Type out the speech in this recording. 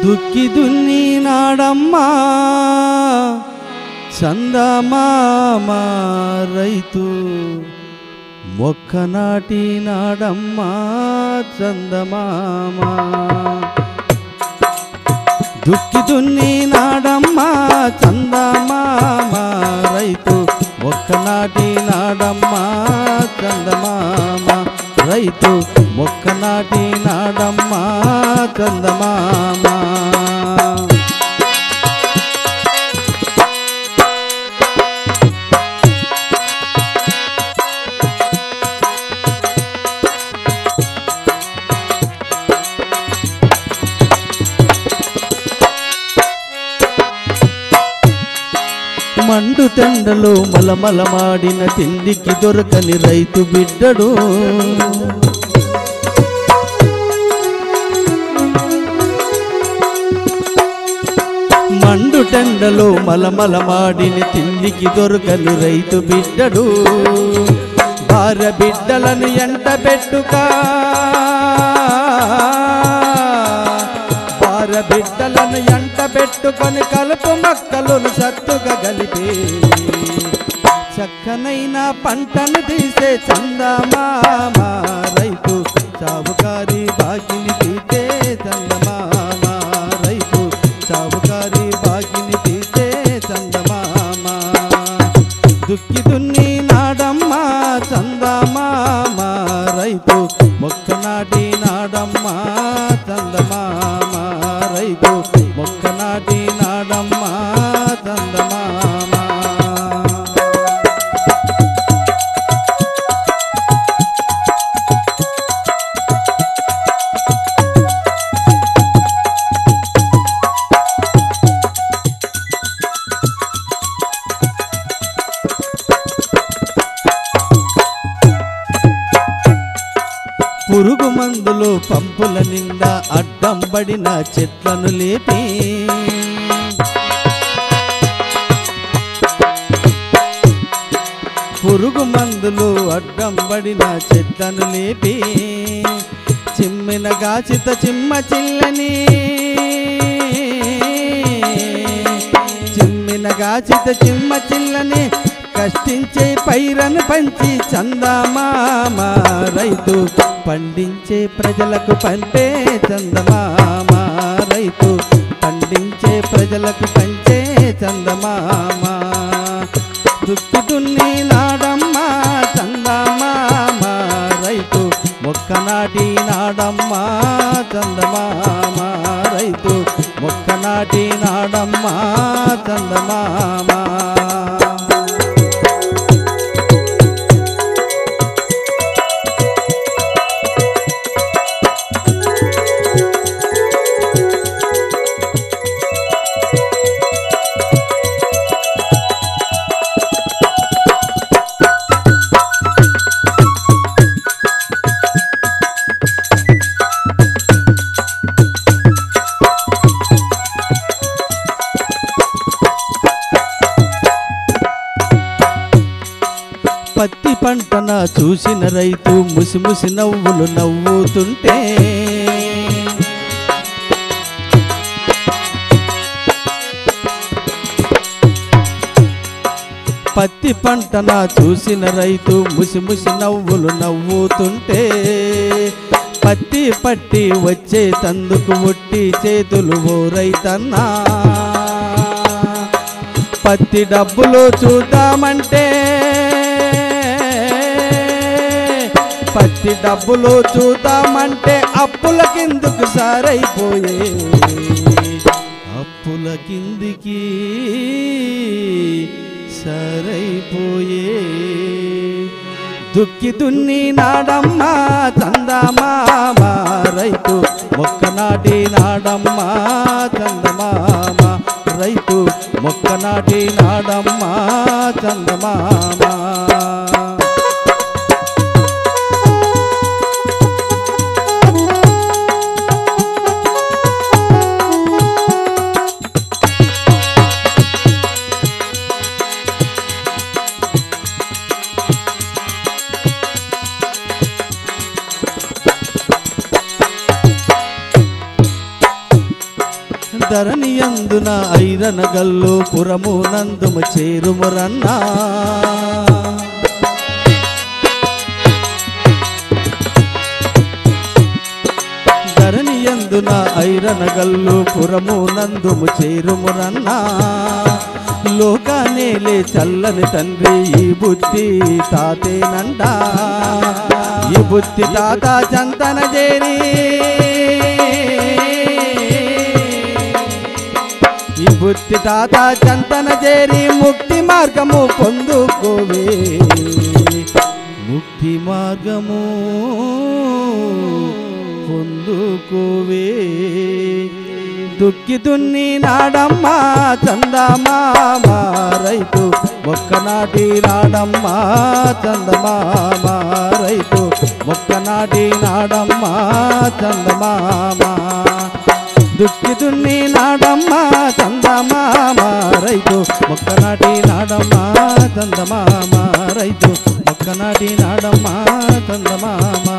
దుక్కి దున్ని నాడమ్మా చందమామ రైతు మొక్క నాటి నాడమ్మా చందమామ దుక్కి దున్ని నాడమ్మా చందమామ రైతు మొక్క నాటి నాడమ్మా చందమామ రైతు మొక్క నాటి నాడమ్మా చందమామ మండు తెండలో మలమలమాడిన తిండికి దొరకని రైతు బిడ్డడు మండు టెండలో మలమలమాడిన తిండికి దొరకని రైతు బిడ్డడు భార్య బిడ్డలను ఎంట పెట్టుకా భార్య బిడ్డలను ఎంట పెట్టుకొని కలుపు మక్కలను సత్తుగా కలిపి చక్కనైన పంటను తీసే చందమామ రైతు సావుకారి బాగిని తీసే చందమామ రైతు సావుకారి బాగిని తీసే చందమామ దుక్కి దున్ని నాడమ్మ చందమామ రైతు మొక్క నాటి నాడమ్మ చందమామ రైతు మొక్క నాటి నాడమ్మ చందమామ పురుగు మందులు పంపుల నిండా అడ్డం పడిన చెట్లను లేపి పురుగు మందులు అడ్డం పడిన చెట్లను లేపి చిమ్మిన గాచిత చిమ్మ చిల్లని చిమ్మిన గాచిత చిమ్మ చిల్లని కష్టించే పైరను పంచి చందమామ రైతు పండించే ప్రజలకు పంపే చందమామ రైతు పండించే ప్రజలకు పంచే చందమామ దుక్కి దున్ని నాడమ్మ చందమామ రైతు మొక్క నాటి నాడమ్మ చందమామ రైతు మొక్క నాటి నాడమ్మ చందమామ పత్తి పంటన చూసిన రైతు ముసిముసి నవ్వులు నవ్వుతుంటే పత్తి పంటన చూసిన రైతు ముసిముసి నవ్వులు నవ్వుతుంటే పత్తి పట్టి వచ్చే తందుకు ఒట్టి చేతులు ఓ రైతన్నా పత్తి డబ్బులు చూద్దామంటే పత్తి డబ్బులు చూద్దామంటే అప్పుల కిందుకు సారైపోయే అప్పుల కిందికి సరైపోయే దుక్కి దున్ని నాడమ్మ చందమామ రైతు మొక్క నాటి నాడమ్మ చందమామ రైతు మొక్క నాటి నాడమ్మ చందమామ యందున ఐరన గల్లు పురము నందుము చేరుమురన్నా ధరణి యందున ఐరన గల్లు పురము నందుము చేరుమురన్నా లోకానేలే చల్లని తండ్రి ఈ బుద్ధి తాతేనంట ఈ బుద్ధి తాత చంతన చేరి ఈ బుద్ధి తాత చంతన చేరి ముక్తి మార్గము పొందుకోవే ముక్తి మార్గము పొందుకోవే దుక్కి దున్ని నాడమ్మా చందమామ రైతు మొక్కనాటి నాడమ్మా చందమామ రైతు మొక్కనాటి నాడమ్మా చందమామ దుక్కి దున్ని నాడమ్మా చందమామ రైతు మొక్కనాటి నాడమ్మా చందమామ రైతు మొక్కనాటి నాడమ్మా చందమామ